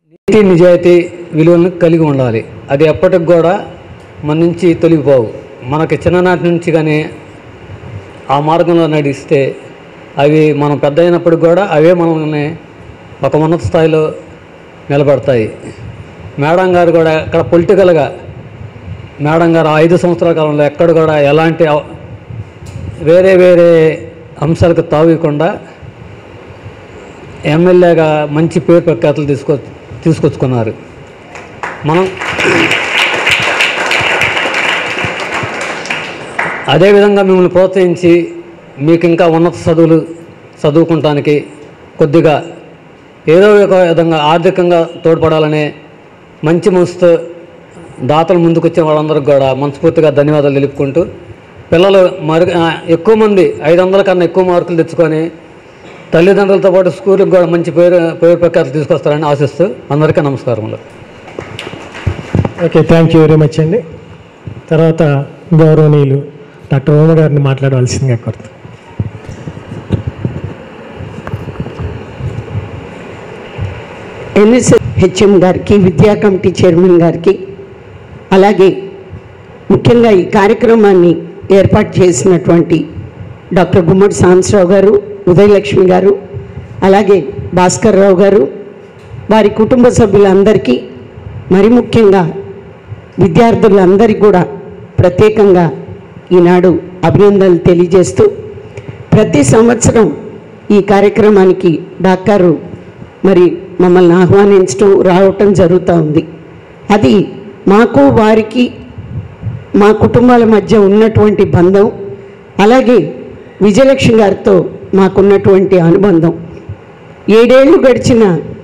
నీతి నిజాయితీ విలువలను కలిగి ఉండాలి అది ఎప్పటికి కూడా మన నుంచి తొలగిపోవు మనకి చిన్ననాటి నుంచి కానీ ఆ మార్గంలో నడిస్తే అవి మనం పెద్ద అయినప్పటికి కూడా అవే మనల్ని ఒక ఉన్నత స్థాయిలో నిలబడతాయి మేడం గారు కూడా ఇక్కడ పొలిటికల్గా మేడం గారు ఆ ఐదు సంవత్సరాల కాలంలో ఎక్కడ కూడా ఎలాంటి అవ- వేరే వేరే అంశాలకు తావకుండా ఎమ్మెల్యేగా మంచి పేరు ప్రఖ్యాతులు తీసుకొ తీసుకొచ్చుకున్నారు మనం అదేవిధంగా మిమ్మల్ని ప్రోత్సహించి మీకు ఇంకా ఉన్నత చదువులు చదువుకుంటానికి కొద్దిగా ఏదో ఒక విధంగా ఆర్థికంగా తోడ్పడాలనే మంచి మనసుతో దాతలు ముందుకొచ్చిన వాళ్ళందరికీ కూడా మనస్ఫూర్తిగా ధన్యవాదాలు తెలుపుకుంటూ పిల్లలు మరి ఆ, ఎక్కువ మంది ఐదు వందల కన్నా ఎక్కువ మార్కులు తెచ్చుకొని తల్లిదండ్రులతో పాటు స్కూల్కి కూడా మంచి పేరు పేరు ప్రఖ్యాతులు తీసుకొస్తారని ఆశిస్తూ అందరికీ నమస్కారములు okay thank you very much అండి తర్వాత గౌరవనీయులు డాక్టర్ ఓమ గారిని మాట్లాడవలసిందిగా కోరుతాను ఎన్ఎస్ఎస్ హెచ్ఎం గారికి విద్యా కమిటీ చైర్మన్ గారికి అలాగే ముఖ్యంగా ఈ కార్యక్రమాన్ని ఏర్పాటు చేసినటువంటి డాక్టర్ గుమ్మడి సాంబశ్రావు గారు ఉదయలక్ష్మి గారు అలాగే భాస్కర్ రావు గారు వారి కుటుంబ సభ్యులందరికీ మరి ముఖ్యంగా విద్యార్థులందరికీ కూడా ప్రత్యేకంగా ఈనాడు అభినందనలు తెలియజేస్తూ ప్రతి సంవత్సరం ఈ కార్యక్రమానికి డాక్టరు మరి మమ్మల్ని ఆహ్వానించడం రావటం జరుగుతూ ఉంది అది మాకు వారికి మా కుటుంబాల మధ్య ఉన్నటువంటి బంధం అలాగే విజయలక్ష్మి గారితో మాకున్నటువంటి అనుబంధం ఏడేళ్ళు గడిచిన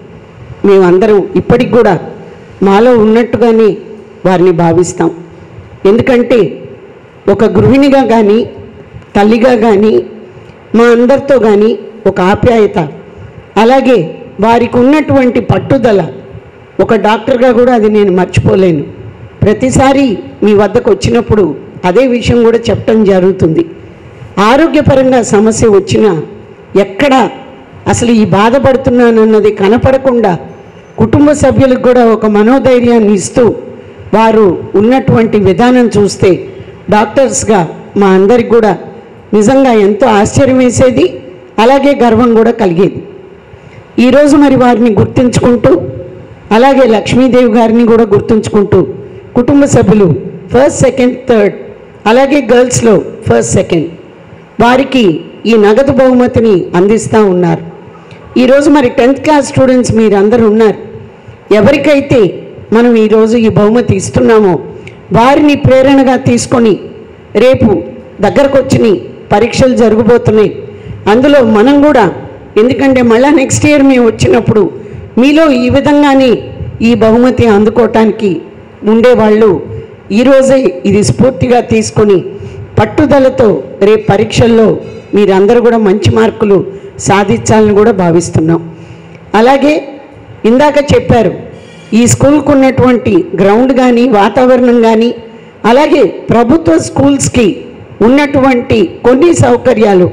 మేమందరం ఇప్పటికి కూడా మాలో ఉన్నట్టుగానే వారిని భావిస్తాం ఎందుకంటే ఒక గృహిణిగా కానీ తల్లిగా కానీ మా అందరితో కానీ ఒక ఆప్యాయత అలాగే వారికి ఉన్నటువంటి పట్టుదల ఒక డాక్టర్గా కూడా అది నేను మర్చిపోలేను ప్రతిసారి మీ వద్దకు వచ్చినప్పుడు అదే విషయం కూడా చెప్పడం జరుగుతుంది ఆరోగ్యపరంగా సమస్య వచ్చినా ఎక్కడ అసలు ఈ బాధపడుతున్నానన్నది కనపడకుండా కుటుంబ సభ్యులకు కూడా ఒక మనోధైర్యాన్ని ఇస్తూ వారు ఉన్నటువంటి విధానం చూస్తే డాక్టర్స్గా మా అందరికి కూడా నిజంగా ఎంతో ఆశ్చర్యం వేసేది అలాగే గర్వం కూడా కలిగేది ఈరోజు మరి వారిని గుర్తుంచుకుంటూ అలాగే లక్ష్మీదేవి గారిని కూడా గుర్తుంచుకుంటూ కుటుంబ సభ్యులు ఫస్ట్ సెకండ్ థర్డ్ అలాగే గర్ల్స్లో ఫస్ట్ సెకండ్ వారికి ఈ నగదు బహుమతిని అందిస్తూ ఉన్నారు ఈరోజు మరి టెన్త్ క్లాస్ స్టూడెంట్స్ మీరందరూ ఉన్నారు ఎవరికైతే మనం ఈరోజు ఈ బహుమతి ఇస్తున్నామో వారిని ప్రేరణగా తీసుకొని రేపు దగ్గరకు వచ్చిన పరీక్షలు జరగబోతున్నాయి అందులో మనం కూడా ఎందుకంటే మళ్ళా నెక్స్ట్ ఇయర్ మేము వచ్చినప్పుడు మీలో ఈ విధంగానే ఈ బహుమతి అందుకోవటానికి ఉండేవాళ్ళు ఈరోజే ఇది స్ఫూర్తిగా తీసుకొని పట్టుదలతో రేపు పరీక్షల్లో మీరందరూ కూడా మంచి మార్కులు సాధించాలని కూడా భావిస్తున్నాం అలాగే ఇందాక చెప్పారు ఈ స్కూల్కు ఉన్నటువంటి గ్రౌండ్ కానీ వాతావరణం కానీ అలాగే ప్రభుత్వ స్కూల్స్కి ఉన్నటువంటి కొన్ని సౌకర్యాలు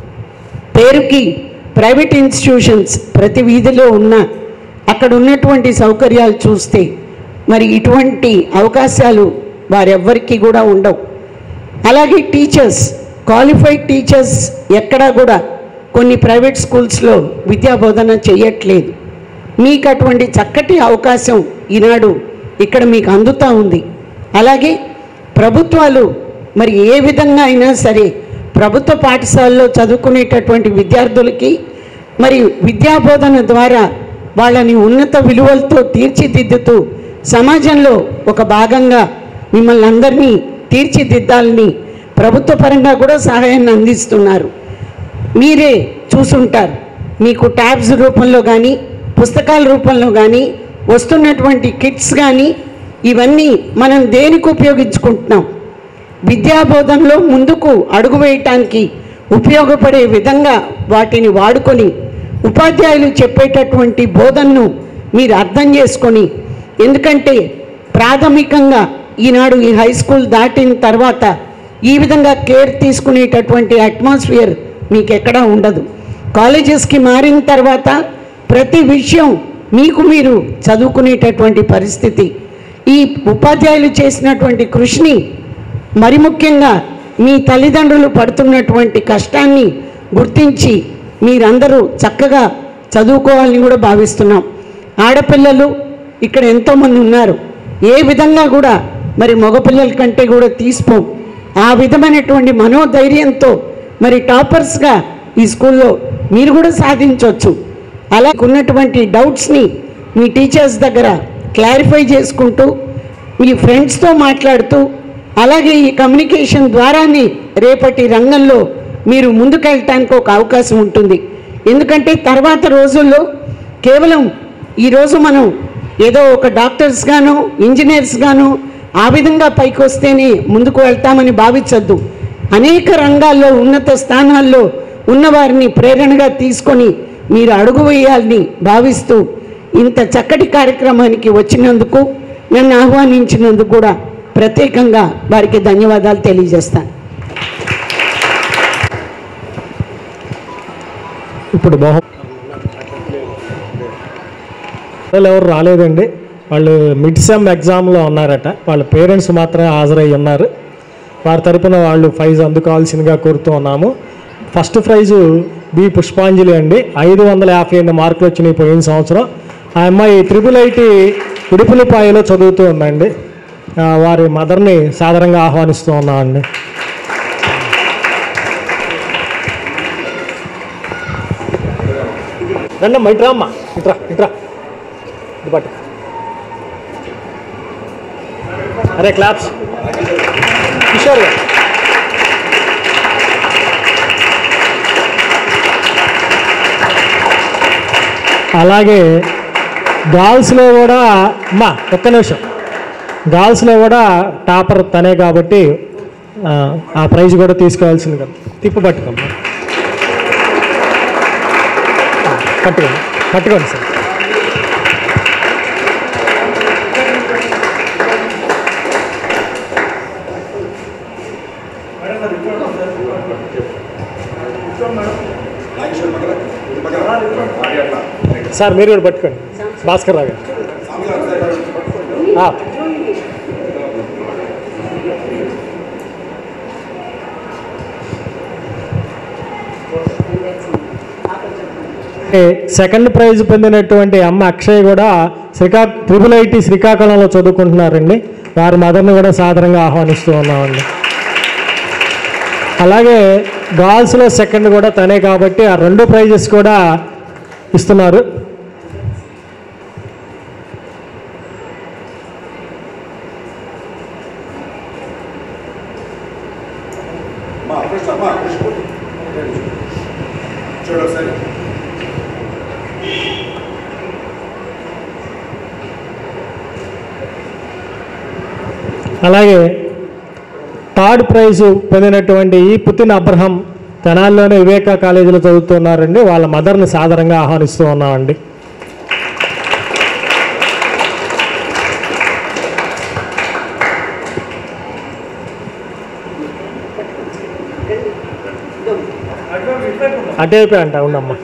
పేరుకి ప్రైవేట్ ఇన్స్టిట్యూషన్స్ ప్రతి వీధిలో ఉన్న అక్కడ ఉన్నటువంటి సౌకర్యాలు చూస్తే మరి ఇటువంటి అవకాశాలు వారెవ్వరికీ కూడా ఉండవు అలాగే టీచర్స్ క్వాలిఫైడ్ టీచర్స్ ఎక్కడా కూడా కొన్ని ప్రైవేట్ స్కూల్స్లో విద్యా బోధన చేయట్లేదు మీకు అటువంటి చక్కటి అవకాశం ఈనాడు ఇక్కడ మీకు అందుతూ ఉంది అలాగే ప్రభుత్వాలు మరి ఏ విధంగా అయినా సరే ప్రభుత్వ పాఠశాలలో చదువుకునేటటువంటి విద్యార్థులకి మరి విద్యాబోధన ద్వారా వాళ్ళని ఉన్నత విలువలతో తీర్చిదిద్దుతూ సమాజంలో ఒక భాగంగా మిమ్మల్ని అందరినీ తీర్చిదిద్దాలని ప్రభుత్వ పరంగా కూడా సహాయాన్ని అందిస్తున్నారు మీరే చూసుంటారు మీకు ట్యాబ్స్ రూపంలో కానీ పుస్తకాల రూపంలో కానీ వస్తున్నటువంటి కిట్స్ కానీ ఇవన్నీ మనం దేనికి ఉపయోగించుకుంటున్నాం విద్యాబోధనలో ముందుకు అడుగు వేయటానికి ఉపయోగపడే విధంగా వాటిని వాడుకొని ఉపాధ్యాయులు చెప్పేటటువంటి బోధనను మీరు అర్థం చేసుకొని ఎందుకంటే ప్రాథమికంగా ఈనాడు ఈ హై స్కూల్ దాటిన తర్వాత ఈ విధంగా కేర్ తీసుకునేటటువంటి అట్మాస్ఫియర్ మీకు ఎక్కడా ఉండదు కాలేజెస్కి మారిన తర్వాత ప్రతి విషయం మీకు మీరు చదువుకునేటటువంటి పరిస్థితి ఈ ఉపాధ్యాయులు చేసినటువంటి కృషిని మరి ముఖ్యంగా మీ తల్లిదండ్రులు పడుతున్నటువంటి కష్టాన్ని గుర్తించి మీరందరూ చక్కగా చదువుకోవాలని కూడా భావిస్తున్నాం ఆడపిల్లలు ఇక్కడ ఎంతోమంది ఉన్నారు ఏ విధంగా కూడా మరి మగపిల్లల కంటే కూడా తీసిపోం ఆ విధమైనటువంటి మనోధైర్యంతో మరి టాపర్స్గా ఈ స్కూల్లో మీరు కూడా సాధించవచ్చు అలా ఉన్నటువంటి డౌట్స్ని మీ టీచర్స్ దగ్గర క్లారిఫై చేసుకుంటూ మీ ఫ్రెండ్స్తో మాట్లాడుతూ అలాగే ఈ కమ్యూనికేషన్ ద్వారానే రేపటి రంగంలో మీరు ముందుకెళ్ళటానికి ఒక అవకాశం ఉంటుంది ఎందుకంటే తర్వాత రోజుల్లో కేవలం ఈరోజు మనం ఏదో ఒక డాక్టర్స్ గాను ఇంజనీర్స్ గాను ఆ విధంగా పైకి వస్తేనే ముందుకు వెళ్తామని భావించొద్దు అనేక రంగాల్లో ఉన్నత స్థానాల్లో ఉన్నవారిని ప్రేరణగా తీసుకొని మీరు అడుగు వేయాలని భావిస్తూ ఇంత చక్కటి కార్యక్రమానికి వచ్చినందుకు నన్ను ఆహ్వానించినందుకు కూడా ప్రత్యేకంగా వారికి ధన్యవాదాలు తెలియజేస్తాను ఇప్పుడు బహు వాళ్ళు ఎవరు రాలేదండి వాళ్ళు మిడ్ సెమ్ ఎగ్జామ్లో ఉన్నారట వాళ్ళ పేరెంట్స్ మాత్రమే హాజరై ఉన్నారు వారి తరపున వాళ్ళు ప్రైజ్ అందుకోవాల్సిందిగా కోరుతూ ఉన్నాము ఫస్ట్ ప్రైజు బి పుష్పాంజలి అండి ఐదు వందల యాభై ఎనిమిది మార్కులు వచ్చినాయి పోయిన సంవత్సరం ఆ అమ్మాయి త్రిపుల్ ఐటి ఉడుపులపాయలో చదువుతూ ఉందండి ఆ, వారి మదర్ని సాదరంగా ఆహ్వానిస్తూ ఉన్నామండి రండమ్మా ఇట్రా అమ్మా ఇట్రా ఇట్రా ఇటు పట్టు అరే క్లాప్స్ కిషోర్ గారు అలాగే గర్ల్స్లో కూడా అమ్మా ఒక్క నిమిషం గర్ల్స్లో కూడా టాపర్ తనే కాబట్టి ఆ, ఆ ప్రైజ్ కూడా తీసుకోవాల్సింది కదా తిప్పు పట్టుకోమ్మా పట్టుకోండి పట్టుకోండి సార్ సార్ మీరు కూడా పట్టుకోండి భాస్కర్ రావు గారు ఆ. ఏ, సెకండ్ ప్రైజ్ పొందినటువంటి అమ్మ అక్షయ్ కూడా శ్రీకా ట్రిపుల్ ఐటీ శ్రీకాకుళంలో చదువుకుంటున్నారండి వారి మదర్ని కూడా సాదరంగా ఆహ్వానిస్తూ ఉన్నామండి అలాగే గర్ల్స్లో సెకండ్ కూడా తనే కాబట్టి ఆ రెండు ప్రైజెస్ కూడా ఇస్తున్నారు మా కృష్ణ మా కృష్ణ చూడు ఒకసారి అలాగే థర్డ్ ప్రైజ్ పొందినటువంటి ఈ పుతిన్ అబ్రహం తెనాల్లోనే వివేకా కాలేజీలో చదువుతున్నారండి వాళ్ళ మదర్ని సాదరంగా ఆహ్వానిస్తూ ఉన్నామండి అటే అంట అవునమ్మా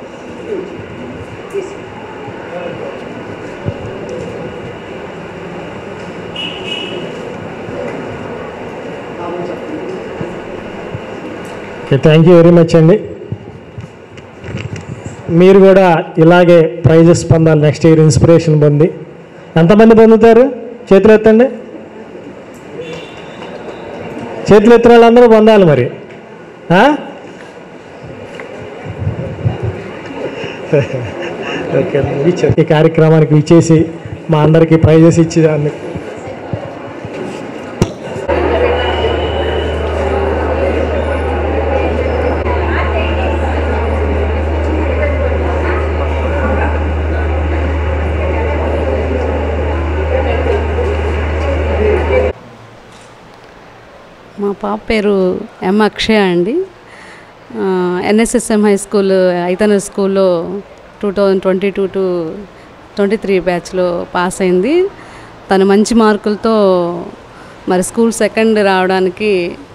okay thank you very much అండి మీరు కూడా ఇలాగే ప్రైజెస్ పొందాలి నెక్స్ట్ ఇయర్ ఇన్స్పిరేషన్ పొంది ఎంతమంది పొందుతారు చేతులు ఎత్తండి చేతులు ఎత్తిన వాళ్ళందరూ పొందాలి మరి ఆ? ఓకే విచ్చ- ఈ కార్యక్రమానికి విచ్చేసి మా అందరికీ ప్రైజెస్ ఇచ్చేదాన్ని మా పాప పేరు ఎం అక్షయ అండి ఎన్ఎస్ఎస్ఎం హై స్కూల్ ఐతన స్కూల్లో two thousand twenty two to twenty three బ్యాచ్లో పాస్ అయింది తను మంచి మార్కులతో మరి స్కూల్ సెకండ్ రావడానికి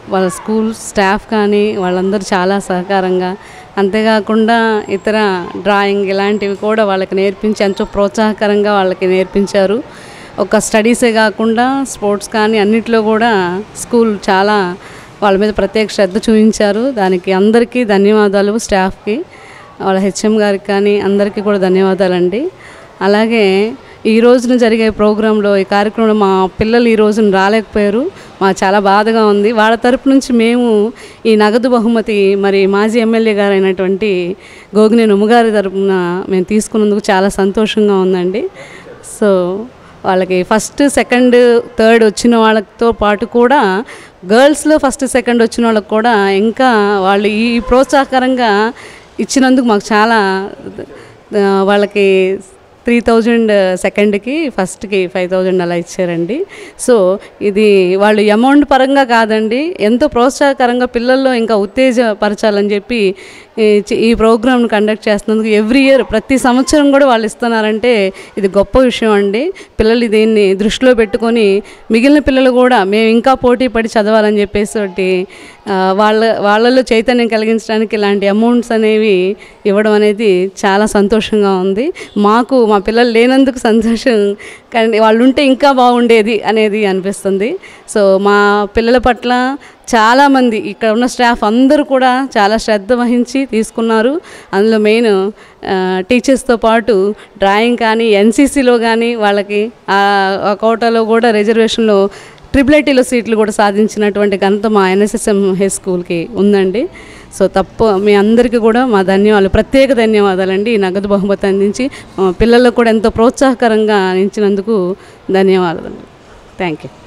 వాళ్ళ స్కూల్ స్టాఫ్ కానీ వాళ్ళందరూ చాలా సహకారంగా అంతేకాకుండా ఇతర డ్రాయింగ్ ఇలాంటివి కూడా వాళ్ళకి నేర్పించి ఎంతో ప్రోత్సాహకరంగా వాళ్ళకి నేర్పించారు ఒక స్టడీసే కాకుండా స్పోర్ట్స్ కానీ అన్నిట్లో కూడా స్కూల్ చాలా వాళ్ళ మీద ప్రత్యేక శ్రద్ధ చూపించారు దానికి అందరికీ ధన్యవాదాలు స్టాఫ్కి వాళ్ళ హెచ్ఎం గారికి కానీ అందరికీ కూడా ధన్యవాదాలండి అలాగే ఈ రోజున జరిగే ప్రోగ్రాంలో ఈ కార్యక్రమంలో మా పిల్లలు ఈ రోజున రాలేకపోయారు మా చాలా బాధగా ఉంది వాళ్ళ తరపు నుంచి మేము ఈ నగదు బహుమతి మరి మాజీ ఎమ్మెల్యే గారు అయినటువంటి గోగినేని ఉమ్మగారి తరపున మేము తీసుకున్నందుకు చాలా సంతోషంగా ఉందండి సో వాళ్ళకి ఫస్ట్ సెకండ్ థర్డ్ వచ్చిన వాళ్ళతో పాటు కూడా గర్ల్స్లో ఫస్ట్ సెకండ్ వచ్చిన వాళ్ళకి కూడా ఇంకా వాళ్ళు ఈ ప్రోత్సాహకరంగా ఇచ్చినందుకు మాకు చాలా ఆ, వాళ్ళకి త్రీ థౌజండ్ సెకండ్కి ఫస్ట్కి ఫైవ్ థౌజండ్ అలా ఇచ్చారండి సో ఇది వాళ్ళు అమౌంట్ పరంగా కాదండి ఎంతో ప్రోత్సాహకరంగా పిల్లల్లో ఇంకా ఉత్తేజపరచాలని చెప్పి ఈ చి- ఈ ప్రోగ్రామ్ను కండక్ట్ చేస్తున్నందుకు ఎవ్రీ ఇయర్ ప్రతి సంవత్సరం కూడా వాళ్ళు ఇస్తున్నారంటే ఇది గొప్ప విషయం అండి పిల్లలు దీన్ని దృష్టిలో పెట్టుకొని మిగిలిన పిల్లలు కూడా మేము ఇంకా పోటీ పడి చదవాలని చెప్పేసి ఒకటి ఆ, వాళ్ళ వాళ్ళలో చైతన్యం కలిగించడానికి ఇలాంటి అమౌంట్స్ అనేవి ఇవ్వడం అనేది చాలా సంతోషంగా ఉంది మాకు మా పిల్లలు లేనందుకు సంతోషం కానీ వాళ్ళు ఉంటే ఇంకా బాగుండేది అనేది అనిపిస్తుంది సో మా పిల్లల పట్ల చాలామంది ఇక్కడ ఉన్న స్టాఫ్ అందరూ కూడా చాలా శ్రద్ధ వహించి తీసుకున్నారు అందులో మెయిన్ టీచర్స్తో పాటు డ్రాయింగ్ కానీ ఎన్సీసీలో కానీ వాళ్ళకి ఆ ఆ కోటాలో కూడా రిజర్వేషన్లో ట్రిపుల్ ఐటీలో సీట్లు కూడా సాధించినటువంటి ఘనత మా ఎన్ఎస్ఎస్ఎం హై స్కూల్కి ఉందండి సో తప్ప మీ అందరికీ కూడా మా ధన్యవాదాలు ప్రత్యేక ధన్యవాదాలండి ఈ నగదు బహుమతి అందించి మా పిల్లలకు కూడా ఎంతో ప్రోత్సాహకరంగా అందించినందుకు ధన్యవాదాలు థ్యాంక్ యూ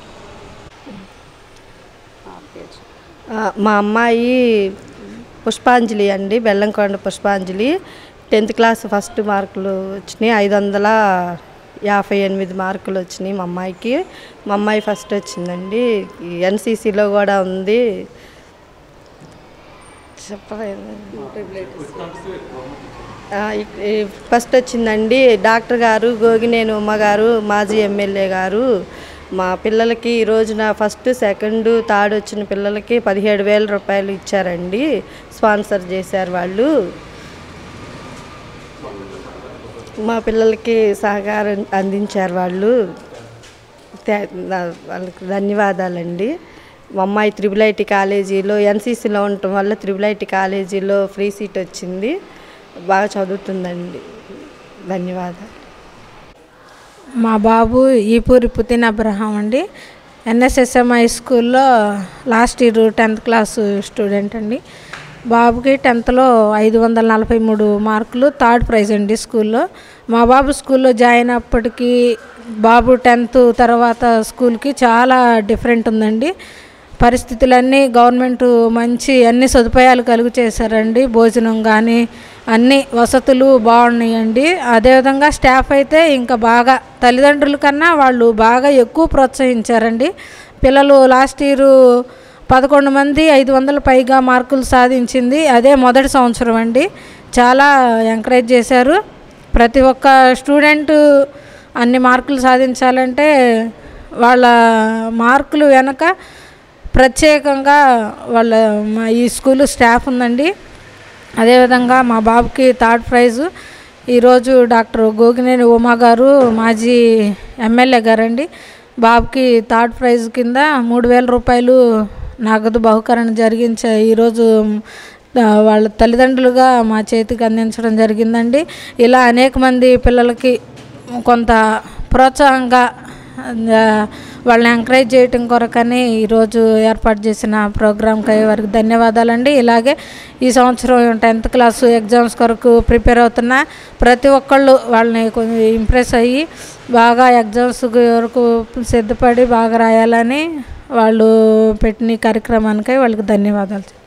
ఆ, మా అమ్మాయి పుష్పాంజలి అండి బెల్లంకొండ పుష్పాంజలి టెన్త్ క్లాస్ ఫస్ట్ మార్కులు వచ్చినాయి ఐదు వందల యాభై ఎనిమిది మార్కులు వచ్చినాయి మా అమ్మాయికి మా అమ్మాయి ఫస్ట్ వచ్చిందండి ఎన్సీసీలో కూడా ఉంది చెప్పలేదు ఆ, ఇక్- ఈ ఫస్ట్ వచ్చిందండి డాక్టర్ గారు గోగినేని ఉమ్మ గారు మాజీ ఎమ్మెల్యే గారు మా పిల్లలకి ఈ రోజున ఫస్ట్ సెకండ్ థర్డ్ వచ్చిన పిల్లలకి పదిహేడు వేల రూపాయలు ఇచ్చారండి స్పాన్సర్ చేశారు వాళ్ళు మా పిల్లలకి సహకారం అందించారు వాళ్ళు థ్యా- నా- వాళ్ళకి ధన్యవాదాలండి మా అమ్మాయి త్రిబుల్ ఐటీ కాలేజీలో ఎన్సీసీలో ఉండటం వల్ల త్రిబుల్ ఐటీ కాలేజీలో ఫ్రీ సీట్ వచ్చింది బాగా చదువుతుందండి ధన్యవాదాలు మా బాబు ఈపూరి పుతిన్ అబ్రహాం అండి ఎన్ఎస్ఎస్ఎం హై స్కూల్లో last year tenth class student అండి బాబుకి టెన్త్లో ఐదు వందల నలభై మూడు మార్కులు థర్డ్ ప్రైజ్ అండి స్కూల్లో మా బాబు స్కూల్లో జాయిన్ అప్పటికి బాబు టెన్త్ తర్వాత స్కూల్కి చాలా డిఫరెంట్ ఉందండి పరిస్థితులన్నీ గవర్నమెంట్ మంచి అన్ని సదుపాయాలు కలుగు చేశారండి భోజనం కానీ అన్ని వసతులు బాగున్నాయండి అదేవిధంగా స్టాఫ్ అయితే ఇంకా బాగా తల్లిదండ్రుల కన్నా వాళ్ళు బాగా ఎక్కువ ప్రోత్సహించారండి పిల్లలు లాస్ట్ ఇయర్ పదకొండు మంది ఐదు వందల పైగా మార్కులు సాధించింది అదే మొదటి సంవత్సరం అండి చాలా ఎంకరేజ్ చేశారు ప్రతి ఒక్క స్టూడెంట్ అన్ని మార్కులు సాధించాలంటే వాళ్ళ మార్కులు వెనక ప్రత్యేకంగా వాళ్ళ మా ఈ స్కూల్ స్టాఫ్ ఉందండి అదేవిధంగా మా బాబుకి థర్డ్ ప్రైజు ఈరోజు డాక్టర్ గోగినేని ఉమా గారు మాజీ ఎమ్మెల్యే గారండి బాబుకి థర్డ్ ప్రైజ్ కింద మూడు వేల రూపాయలు నగదు బహుకరణ జరిగించే ఈరోజు ఆ, వాళ్ళ తల్లిదండ్రులుగా మా చేతికి అందించడం జరిగిందండి ఇలా అనేక మంది పిల్లలకి కొంత ప్రోత్సాహంగా ఆ, వాళ్ళని ఎంకరేజ్ చేయటం కొరకని ఈరోజు ఏర్పాటు చేసిన ప్రోగ్రామ్కి వారికి ధన్యవాదాలండి ఇలాగే ఈ సంవత్సరం టెన్త్ క్లాస్ ఎగ్జామ్స్ కొరకు ప్రిపేర్ అవుతున్న ప్రతి ఒక్కళ్ళు వాళ్ళని కొంచెం ఇంప్రెస్ అయ్యి బాగా ఎగ్జామ్స్ వరకు సిద్ధపడి బాగా రాయాలని వాళ్ళు పెట్టిన ఈ కార్యక్రమానికి వాళ్ళకి ధన్యవాదాలు